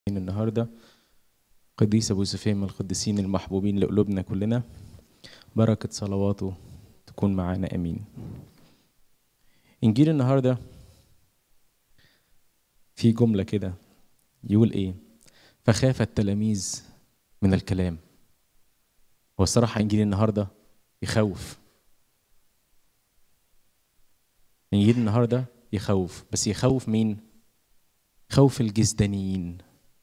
النهارده قديس ابو سفيان من القديسين المحبوبين لقلوبنا كلنا بركه صلواته تكون معانا امين انجيل النهارده في جمله كده يقول ايه فخاف التلاميذ من الكلام هو الصراحه انجيل النهارده يخوف انجيل النهارده يخوف بس يخوف مين خوف الجسدانيين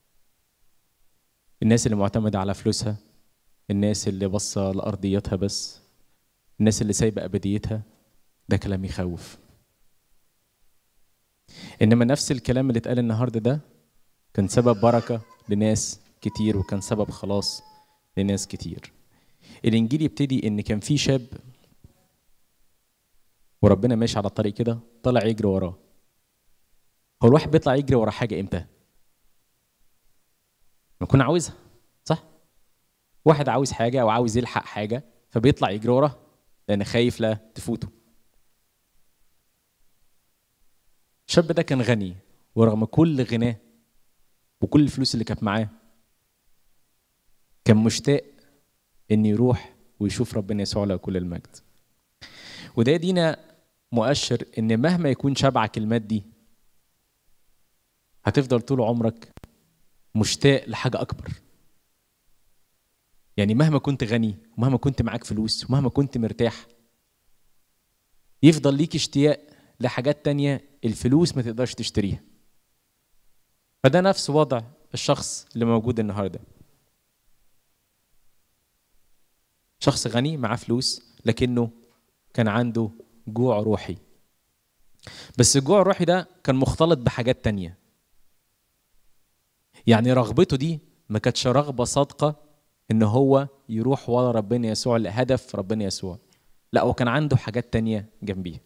الناس اللي معتمدة على فلوسها الناس اللي باصة لأرضيتها بس الناس اللي سايبة أبديتها ده كلام يخوف إنما نفس الكلام اللي اتقال النهاردة ده كان سبب بركة لناس كتير وكان سبب خلاص لناس كتير الإنجيل يبتدي إن كان في شاب وربنا ماشي على الطريق كده طلع يجري وراه هو الواحد بيطلع يجري ورا حاجة إمتى؟ ما يكون عاوزها صح؟ واحد عاوز حاجة أو عاوز يلحق حاجة فبيطلع يجري وراها لأن خايف لا تفوته. الشاب ده كان غني ورغم كل غناه وكل الفلوس اللي كانت معاه كان مشتاق إن يروح ويشوف ربنا يسوع له كل المجد. وده يدينا مؤشر إن مهما يكون شبعك المادي هتفضل طول عمرك مشتاق لحاجة أكبر يعني مهما كنت غني ومهما كنت معاك فلوس ومهما كنت مرتاح يفضل ليك اشتياق لحاجات تانية الفلوس ما تقدرش تشتريها فده نفس وضع الشخص اللي موجود النهاردة شخص غني معاه فلوس لكنه كان عنده جوع روحي بس الجوع الروحي ده كان مختلط بحاجات تانية يعني رغبته دي ما كانتش رغبه صادقه ان هو يروح ورا ربنا يسوع لهدف ربنا يسوع لا هو كان عنده حاجات تانية جنبيه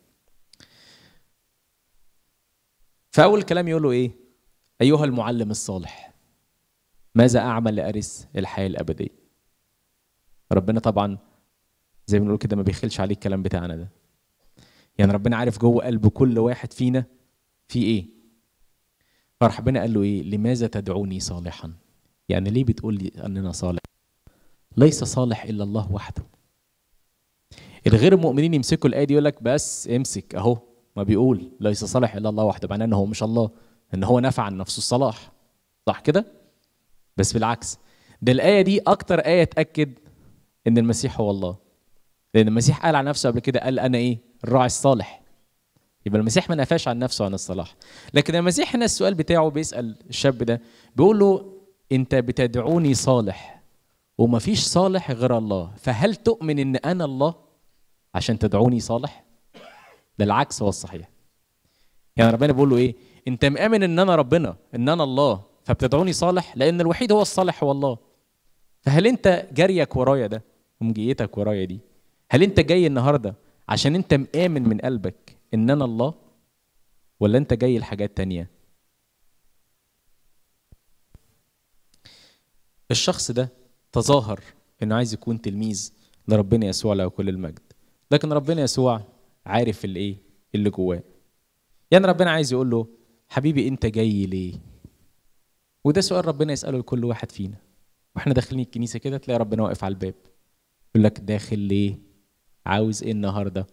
فاول كلام يقول له ايه ايها المعلم الصالح ماذا اعمل لارث الحياه الابديه ربنا طبعا زي ما بنقول كده ما بيخلش عليه الكلام بتاعنا ده يعني ربنا عارف جوه قلب كل واحد فينا في ايه فربنا قال له ايه لماذا تدعوني صالحا يعني ليه بتقول لي اننا صالح ليس صالح الا الله وحده الغير المؤمنين يمسكوا الايه دي يقول لك بس امسك اهو ما بيقول ليس صالح الا الله وحده معناه ان هو مش الله ان هو نفع عن نفسه الصلاح صح كده بس بالعكس ده الايه دي اكتر ايه تاكد ان المسيح هو الله لان المسيح قال عن نفسه قبل كده قال انا ايه الراعي الصالح يبقى المسيح ما نفاش عن نفسه عن الصلاح لكن المسيح هنا السؤال بتاعه بيسال الشاب ده بيقول له انت بتدعوني صالح وما فيش صالح غير الله فهل تؤمن ان انا الله عشان تدعوني صالح ده العكس هو الصحيح يعني ربنا بيقول له ايه انت مآمن ان انا ربنا ان انا الله فبتدعوني صالح لان الوحيد هو الصالح هو الله فهل انت جريك ورايا ده ومجيتك ورايا دي هل انت جاي النهارده عشان انت مآمن من قلبك ان انا الله ولا انت جاي لحاجات تانية الشخص ده تظاهر انه عايز يكون تلميذ لربنا يسوع له كل المجد لكن ربنا يسوع عارف الايه اللي جواه يعني ربنا عايز يقول له حبيبي انت جاي ليه وده سؤال ربنا يساله لكل واحد فينا واحنا داخلين الكنيسه كده تلاقي ربنا واقف على الباب يقول لك داخل ليه عاوز ايه النهارده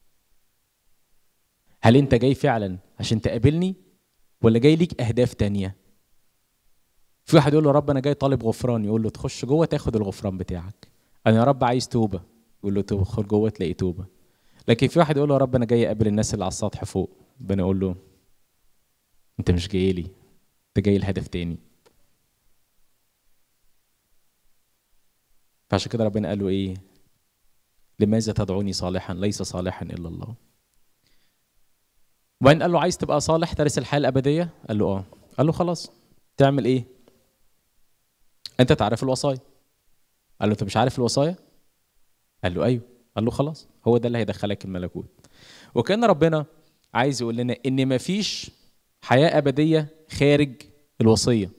هل انت جاي فعلا عشان تقابلني ولا جاي ليك اهداف تانية في واحد يقول له رب انا جاي طالب غفران يقول له تخش جوه تاخد الغفران بتاعك انا يا رب عايز توبه يقول له تدخل جوه تلاقي توبه لكن في واحد يقول له يا رب انا جاي اقابل الناس اللي على السطح فوق ربنا يقول له انت مش جاي لي انت جاي لهدف تاني فعشان كده ربنا قال له ايه لماذا تدعوني صالحا ليس صالحا الا الله وبعدين قال له عايز تبقى صالح ترث الحياه الابديه قال له اه قال له خلاص تعمل ايه انت تعرف الوصايا قال له انت مش عارف الوصايا قال له ايوه قال له خلاص هو ده اللي هيدخلك الملكوت وكان ربنا عايز يقول لنا ان مفيش حياه ابديه خارج الوصيه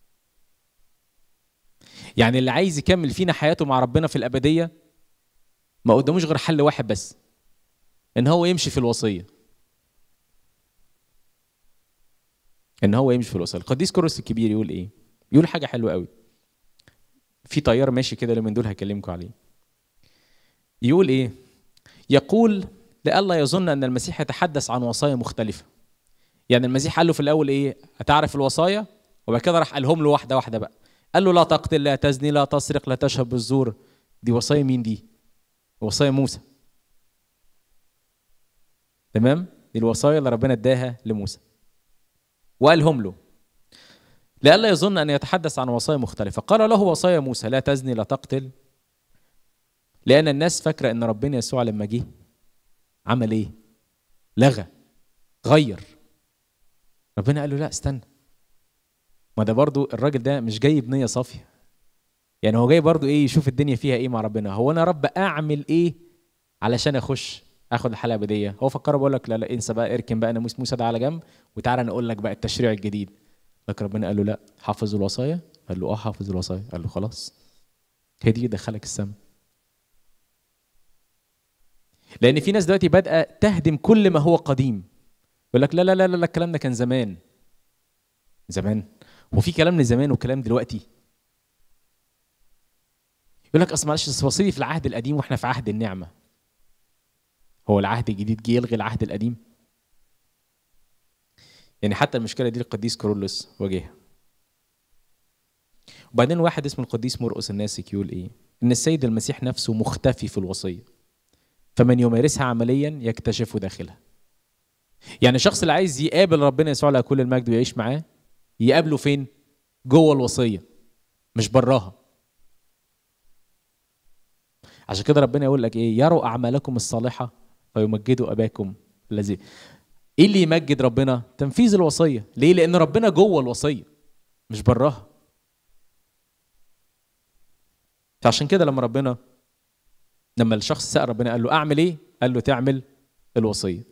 يعني اللي عايز يكمل فينا حياته مع ربنا في الابديه ما قداموش غير حل واحد بس ان هو يمشي في الوصيه ان هو يمشي في الوصيه القديس كورس الكبير يقول ايه يقول حاجه حلوه قوي في طيار ماشي كده من دول هكلمكم عليه يقول ايه يقول لئلا يظن ان المسيح يتحدث عن وصايا مختلفه يعني المسيح قال له في الاول ايه هتعرف الوصايا وبعد كده راح قالهم له واحده واحده بقى قال له لا تقتل لا تزني لا تسرق لا تشهد بالزور دي وصايا مين دي وصايا موسى تمام دي الوصايا اللي ربنا اداها لموسى وقالهم له لئلا يظن ان يتحدث عن وصايا مختلفه قال له وصايا موسى لا تزني لا تقتل لان الناس فاكره ان ربنا يسوع لما جه عمل ايه لغى غير ربنا قال له لا استنى ما ده برضو الراجل ده مش جاي بنيه صافيه يعني هو جاي برضو ايه يشوف الدنيا فيها ايه مع ربنا هو انا رب اعمل ايه علشان اخش اخد الحلقه الابديه هو فكر بقول لك لا لا انسى بقى اركن بقى ناموس موسى ده على جنب وتعالى انا اقول لك بقى التشريع الجديد لكن ربنا قال له لا حافظ الوصايا قال له اه حافظ الوصايا قال له خلاص هي دي دخلك السما لان في ناس دلوقتي بادئه تهدم كل ما هو قديم يقول لك لا لا لا لا الكلام ده كان زمان زمان هو في كلام لزمان وكلام دلوقتي يقول لك اصل معلش وصيتي في العهد القديم واحنا في عهد النعمه هو العهد الجديد جه يلغي العهد القديم يعني حتى المشكله دي القديس كورولوس واجهها وبعدين واحد اسمه القديس مرقس الناسك يقول ايه ان السيد المسيح نفسه مختفي في الوصيه فمن يمارسها عمليا يكتشف داخلها يعني الشخص اللي عايز يقابل ربنا يسوع له كل المجد ويعيش معاه يقابله فين جوه الوصيه مش براها عشان كده ربنا يقول لك ايه يروا اعمالكم الصالحه فيمجدوا اباكم الذي ايه اللي يمجد ربنا تنفيذ الوصيه ليه لان ربنا جوه الوصيه مش براها فعشان كده لما ربنا لما الشخص سأل ربنا قال له اعمل ايه قال له تعمل الوصيه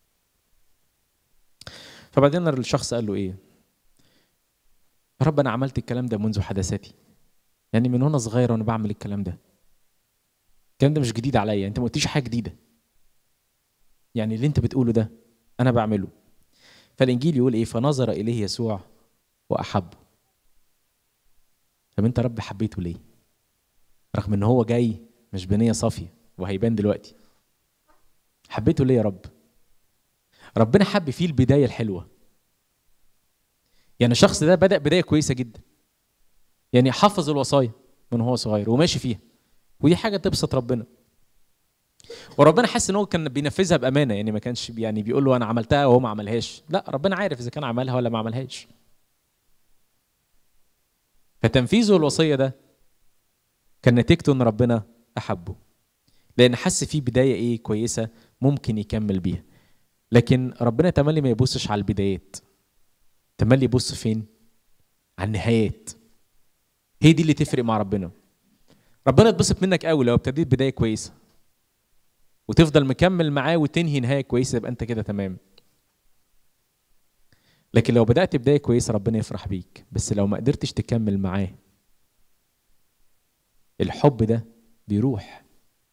فبعدين الشخص قال له ايه يا رب انا عملت الكلام ده منذ حدثاتي يعني من وانا صغير وانا بعمل الكلام ده الكلام ده مش جديد عليا انت ما قلتيش حاجه جديده يعني اللي انت بتقوله ده انا بعمله فالانجيل يقول ايه فنظر اليه يسوع واحبه طب انت رب حبيته ليه رغم ان هو جاي مش بنيه صافيه وهيبان دلوقتي حبيته ليه يا رب ربنا حب فيه البدايه الحلوه يعني الشخص ده بدا بدايه كويسه جدا يعني حفظ الوصايا من هو صغير وماشي فيها ودي حاجه تبسط ربنا وربنا حس ان هو كان بينفذها بامانه يعني ما كانش يعني بيقول له انا عملتها وهو ما عملهاش لا ربنا عارف اذا كان عملها ولا ما عملهاش فتنفيذه الوصيه ده كان نتيجته ان ربنا احبه لان حس فيه بدايه ايه كويسه ممكن يكمل بيها لكن ربنا تملي ما يبصش على البدايات تملي يبص فين على النهايات هي دي اللي تفرق مع ربنا ربنا يتبسط منك قوي لو ابتديت بدايه كويسه وتفضل مكمل معاه وتنهي نهايه كويسه يبقى انت كده تمام لكن لو بدات بدايه كويسه ربنا يفرح بيك بس لو ما قدرتش تكمل معاه الحب ده بيروح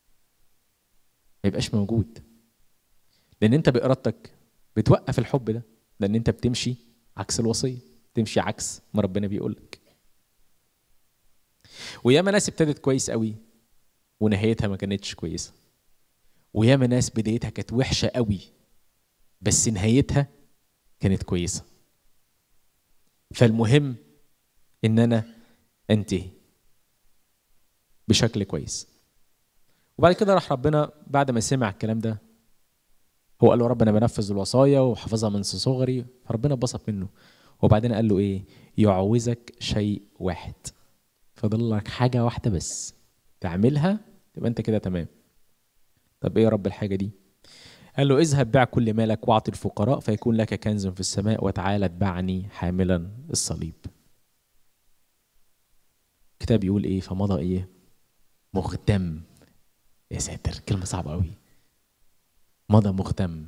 ما يبقاش موجود لان انت بارادتك بتوقف الحب ده لان انت بتمشي عكس الوصيه تمشي عكس ما ربنا بيقول لك وياما ناس ابتدت كويس قوي ونهايتها ما كانتش كويسه وياما ناس بدايتها كانت وحشه قوي بس نهايتها كانت كويسه فالمهم ان انا انتهي بشكل كويس وبعد كده راح ربنا بعد ما سمع الكلام ده هو قال له رب انا بنفذ الوصايا وحافظها من صغري فربنا اتبسط منه وبعدين قال له ايه يعوزك شيء واحد فاضل لك حاجه واحده بس تعملها تبقى انت كده تمام طب ايه يا رب الحاجه دي قال له اذهب بيع كل مالك واعطي الفقراء فيكون لك كنز في السماء وتعالى اتبعني حاملا الصليب الكتاب يقول ايه فمضى ايه مغتم يا ساتر كلمه صعبه قوي مضى مغتم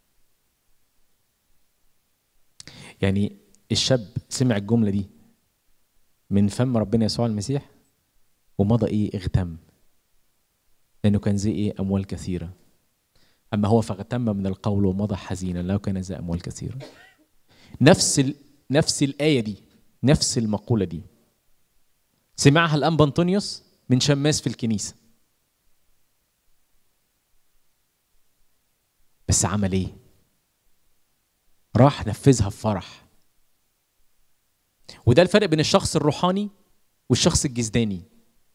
يعني الشاب سمع الجمله دي من فم ربنا يسوع المسيح ومضى ايه اغتم لانه كان زي ايه اموال كثيره اما هو فاغتم من القول ومضى حزينا لو كان ذا اموال كثيره نفس ال... نفس الايه دي نفس المقوله دي سمعها الانبا انطونيوس من شماس في الكنيسه بس عمل ايه راح نفذها بفرح وده الفرق بين الشخص الروحاني والشخص الجسداني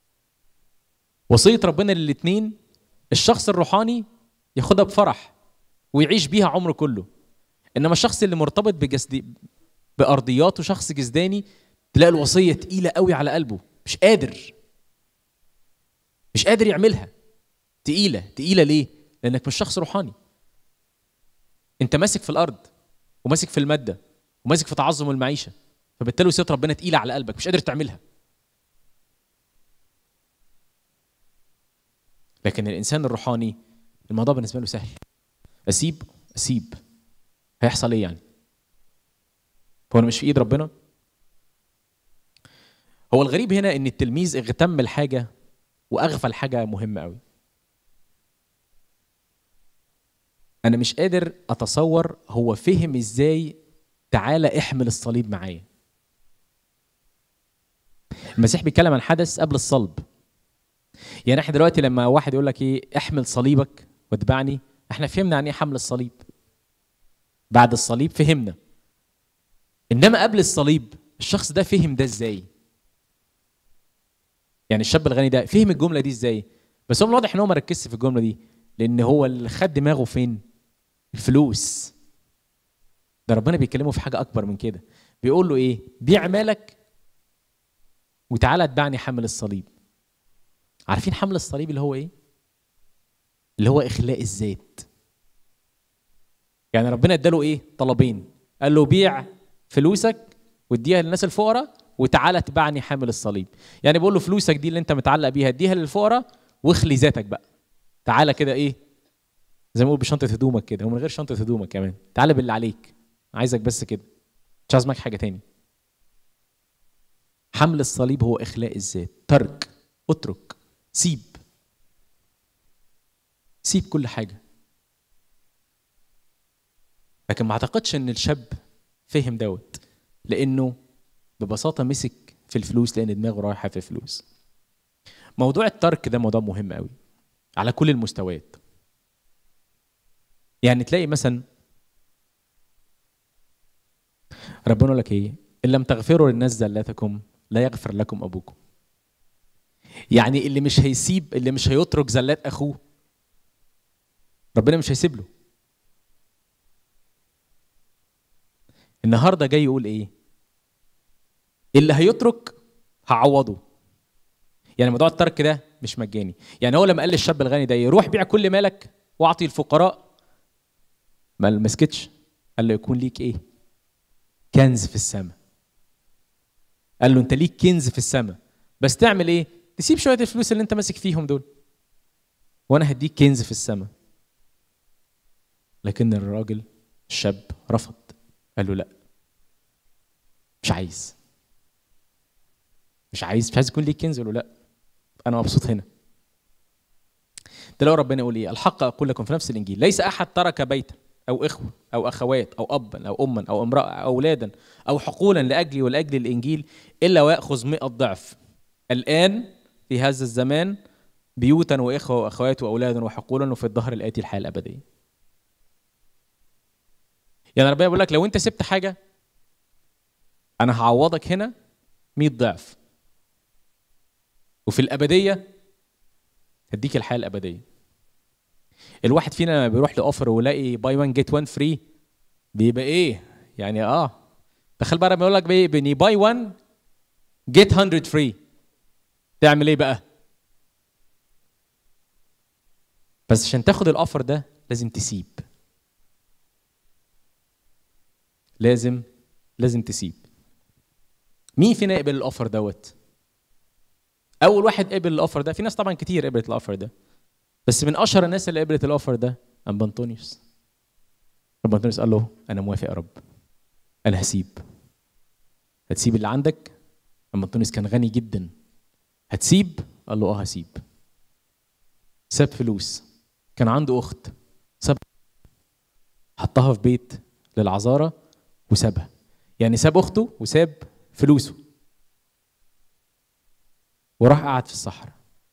وصيه ربنا للاتنين الشخص الروحاني ياخدها بفرح ويعيش بيها عمره كله انما الشخص اللي مرتبط بجسد بارضياته شخص جسداني تلاقي الوصيه تقيله قوي على قلبه مش قادر مش قادر يعملها تقيله تقيله ليه لانك مش شخص روحاني انت ماسك في الارض وماسك في الماده وماسك في تعظم المعيشه فبالتالي وصيه ربنا تقيله على قلبك مش قادر تعملها لكن الانسان الروحاني الموضوع بالنسبه له سهل اسيب اسيب هيحصل ايه يعني هو انا مش في ايد ربنا هو الغريب هنا ان التلميذ اغتم الحاجه واغفل حاجه مهمه قوي انا مش قادر اتصور هو فهم ازاي تعالى احمل الصليب معايا المسيح بيتكلم عن حدث قبل الصلب يعني احنا دلوقتي لما واحد يقول لك ايه احمل صليبك واتبعني احنا فهمنا عن ايه حمل الصليب بعد الصليب فهمنا انما قبل الصليب الشخص ده فهم ده ازاي يعني الشاب الغني ده فهم الجمله دي ازاي بس هو واضح ان هو ما ركزش في الجمله دي لان هو اللي خد دماغه فين الفلوس ده ربنا بيكلمه في حاجه اكبر من كده بيقول له ايه بيع مالك وتعالى اتبعني حمل الصليب عارفين حمل الصليب اللي هو ايه اللي هو اخلاء الذات يعني ربنا اداله ايه طلبين قال له بيع فلوسك واديها للناس الفقراء وتعالى اتبعني حامل الصليب يعني بقول له فلوسك دي اللي انت متعلق بيها اديها للفقراء واخلي ذاتك بقى تعالى كده ايه زي ما بقول بشنطه هدومك كده ومن غير شنطه هدومك كمان تعالى باللي عليك عايزك بس كده مش عايز معاك حاجه تاني حمل الصليب هو اخلاء الذات ترك اترك سيب سيب كل حاجه لكن ما اعتقدش ان الشاب فهم دوت لانه ببساطه مسك في الفلوس لان دماغه رايحه في الفلوس موضوع الترك ده موضوع مهم قوي على كل المستويات يعني تلاقي مثلا ربنا يقول لك ايه ان لم تغفروا للناس زلاتكم لا يغفر لكم ابوكم يعني اللي مش هيسيب اللي مش هيترك زلات اخوه ربنا مش هيسيب له النهارده جاي يقول ايه اللي هيترك هعوضه يعني موضوع الترك ده مش مجاني يعني هو لما قال للشاب الغني ده يروح بيع كل مالك واعطي الفقراء ما مسكتش قال له يكون ليك ايه كنز في السماء قال له انت ليك كنز في السماء بس تعمل ايه تسيب شويه الفلوس اللي انت ماسك فيهم دول وانا هديك كنز في السماء لكن الراجل الشاب رفض قال له لا مش عايز مش عايز مش عايز يكون ليك كنز قال له لا انا مبسوط هنا تلاقوا ربنا يقول ايه الحق اقول لكم في نفس الانجيل ليس احد ترك بيتا او اخوه او اخوات او ابا او اما او امراه او اولادا او حقولا لاجلي ولاجل الانجيل الا وياخذ مئة ضعف الان في هذا الزمان بيوتا واخوه واخوات واولادا وحقولا وفي الظهر الاتي الحياه الابديه يعني ربنا بيقول لك لو انت سبت حاجه انا هعوضك هنا 100 ضعف وفي الابديه هديك الحياه الابديه الواحد فينا لما بيروح لاوفر ويلاقي باي 1 جيت 1 فري بيبقى ايه يعني اه تخيل بقى بيقول لك بني باي 1 جيت 100 فري تعمل ايه بقى بس عشان تاخد الاوفر ده لازم تسيب لازم لازم تسيب مين فينا يقبل الاوفر دوت اول واحد قبل الاوفر ده في ناس طبعا كتير قبلت الاوفر ده بس من اشهر الناس اللي قبلت الاوفر ده ام بنطونيوس رب بنطونيوس قال له انا موافق يا رب انا هسيب هتسيب اللي عندك ام بنطونيوس كان غني جدا هتسيب قال له اه هسيب ساب فلوس كان عنده اخت ساب حطها في بيت للعذارى وسابها يعني ساب اخته وساب فلوسه وراح قعد في الصحراء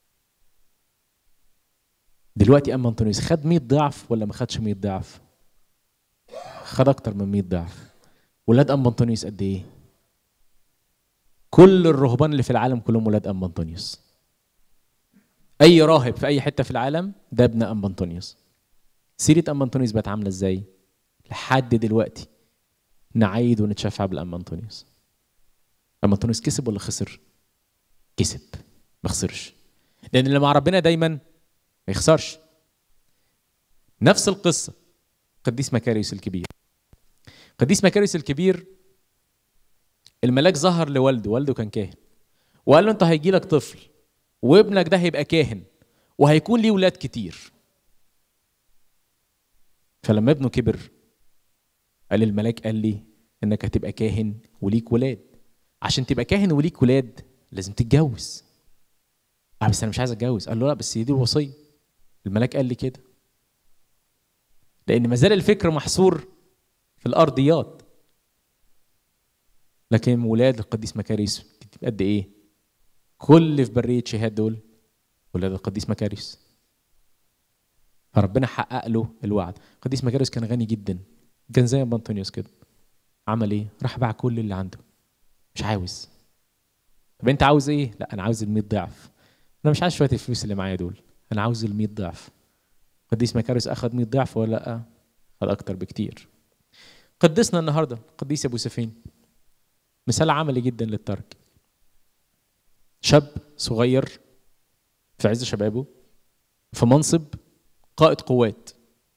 دلوقتي اما انطونيوس خد 100 ضعف ولا ما خدش 100 ضعف خد اكتر من 100 ضعف ولاد ام انطونيوس قد ايه كل الرهبان اللي في العالم كلهم ولاد ام انطونيوس اي راهب في اي حته في العالم ده ابن ام انطونيوس سيره ام انطونيوس بقت عامله ازاي لحد دلوقتي نعيد ونتشفع بالام انطونيوس ام انطونيوس كسب ولا خسر كسب ما خسرش لان اللي مع ربنا دايما ما يخسرش نفس القصه قديس مكاريوس الكبير قديس مكاريوس الكبير الملاك ظهر لوالده والده كان كاهن وقال له انت هيجي لك طفل وابنك ده هيبقى كاهن وهيكون ليه ولاد كتير فلما ابنه كبر قال الملاك قال لي انك هتبقى كاهن وليك ولاد عشان تبقى كاهن وليك ولاد لازم تتجوز اه بس انا مش عايز اتجوز قال له لا بس دي الوصيه الملاك قال لي كده لان ما زال الفكر محصور في الارضيات لكن ولاد القديس مكاريس قد ايه كل اللي في بريه شهاد دول ولاد القديس مكاريس فربنا حقق له الوعد القديس مكاريس كان غني جدا كان زي ابو انطونيوس كده عمل ايه راح باع كل اللي عنده مش عاوز طب انت عاوز ايه لا انا عاوز ال 100 ضعف انا مش عايز شويه الفلوس اللي معايا دول انا عاوز ال 100 ضعف قديس مكاريس اخذ 100 ضعف ولا لا اخذ اكتر بكتير قدسنا النهارده قديس ابو سفين مثال عملي جدا للترك شاب صغير في عز شبابه في منصب قائد قوات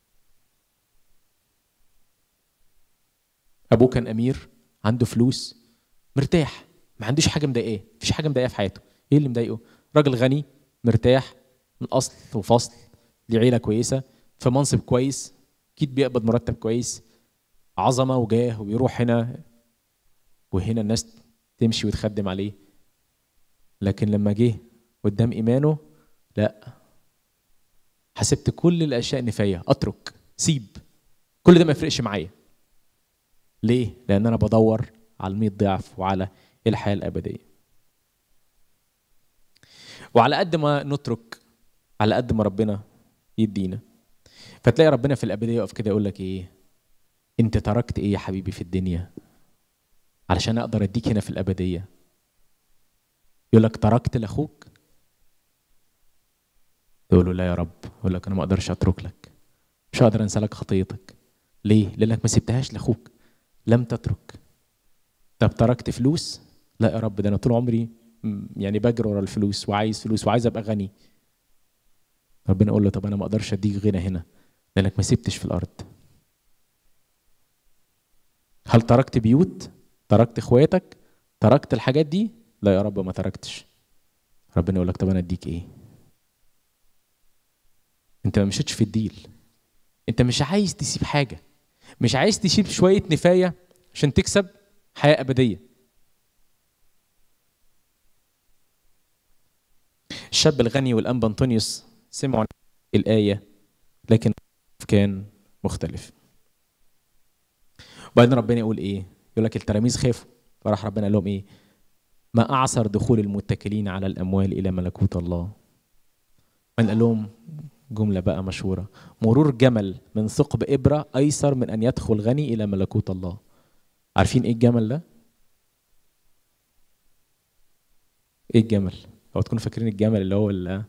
ابوه كان امير عنده فلوس مرتاح ما عندوش حاجه مضايقاه مفيش حاجه مضايقاه في حياته ايه اللي مضايقه راجل غني مرتاح من اصل وفصل ليه عيله كويسه في منصب كويس اكيد بيقبض مرتب كويس عظمه وجاه وبيروح هنا وهنا الناس تمشي وتخدم عليه لكن لما جه قدام ايمانه لا حسبت كل الاشياء نفايه اترك سيب كل ده ما يفرقش معايا ليه لان انا بدور على المية ضعف وعلى الحياه الابديه وعلى قد ما نترك على قد ما ربنا يدينا فتلاقي ربنا في الابديه يقف كده يقول لك ايه انت تركت ايه يا حبيبي في الدنيا علشان اقدر اديك هنا في الابديه يقول لك تركت لاخوك تقول له لا يا رب يقول لك انا ما اقدرش اترك لك مش هقدر انسى لك خطيتك ليه لانك ما سبتهاش لاخوك لم تترك طب تركت فلوس لا يا رب ده انا طول عمري يعني بجري ورا الفلوس وعايز فلوس وعايز ابقى غني ربنا يقول له طب انا ما اقدرش اديك غنى هنا لانك ما سبتش في الارض هل تركت بيوت تركت اخواتك تركت الحاجات دي لا يا رب ما تركتش ربنا يقول لك طب انا اديك ايه انت ما مشيتش في الديل انت مش عايز تسيب حاجه مش عايز تسيب شويه نفايه عشان تكسب حياه ابديه الشاب الغني والانبا انطونيوس سمعوا الايه لكن كان مختلف وبعدين ربنا يقول ايه يقول لك التلاميذ خافوا فراح ربنا قال لهم ايه ما اعسر دخول المتكلين على الاموال الى ملكوت الله من قال لهم جمله بقى مشهوره مرور جمل من ثقب ابره ايسر من ان يدخل غني الى ملكوت الله عارفين ايه الجمل ده ايه الجمل لو تكونوا فاكرين الجمل اللي هو اللي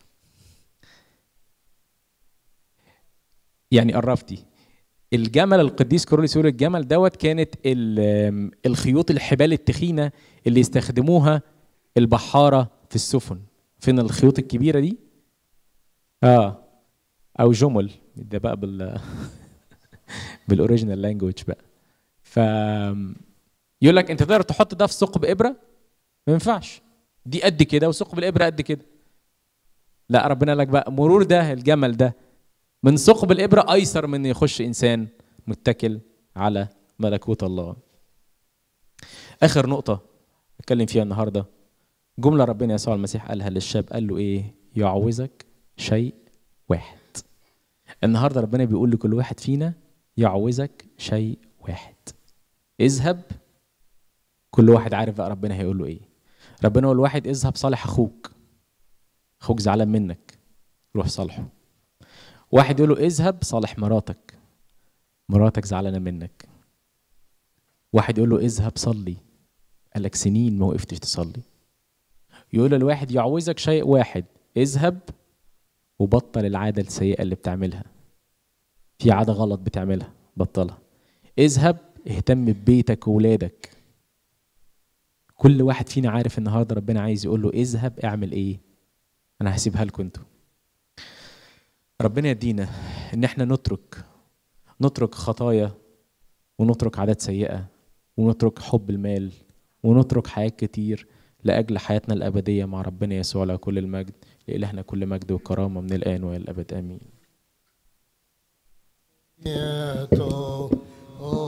يعني قربتي الجمل القديس كوروليس يقول الجمل دوت كانت الخيوط الحبال التخينه اللي يستخدموها البحاره في السفن فين الخيوط الكبيره دي اه او جمل ده بقى بال بالاوريجينال لانجوج بقى ف يقول لك انت تقدر تحط ده في ثقب ابره ما ينفعش دي قد كده وثقب الابره قد كده لا ربنا قال لك بقى مرور ده الجمل ده من ثقب الابره ايسر من يخش انسان متكل على ملكوت الله اخر نقطه اتكلم فيها النهارده جمله ربنا يسوع المسيح قالها للشاب قال له ايه يعوزك شيء واحد النهارده ربنا بيقول لكل واحد فينا يعوزك شيء واحد اذهب كل واحد عارف بقى ربنا هيقول له ايه ربنا يقول واحد اذهب صالح اخوك اخوك زعلان منك روح صالحه واحد يقول له اذهب صالح مراتك مراتك زعلانه منك واحد يقول له اذهب صلي قالك سنين ما وقفتش تصلي يقول له الواحد يعوزك شيء واحد اذهب وبطل العاده السيئه اللي بتعملها في عاده غلط بتعملها بطلها اذهب اهتم ببيتك وولادك كل واحد فينا عارف النهارده ربنا عايز يقول له اذهب اعمل ايه انا هسيبها لكم انتوا ربنا يدينا ان احنا نترك نترك خطايا ونترك عادات سيئه ونترك حب المال ونترك حاجات كتير لاجل حياتنا الابديه مع ربنا يسوع له كل المجد لالهنا كل مجد وكرامه من الان والى الابد امين يا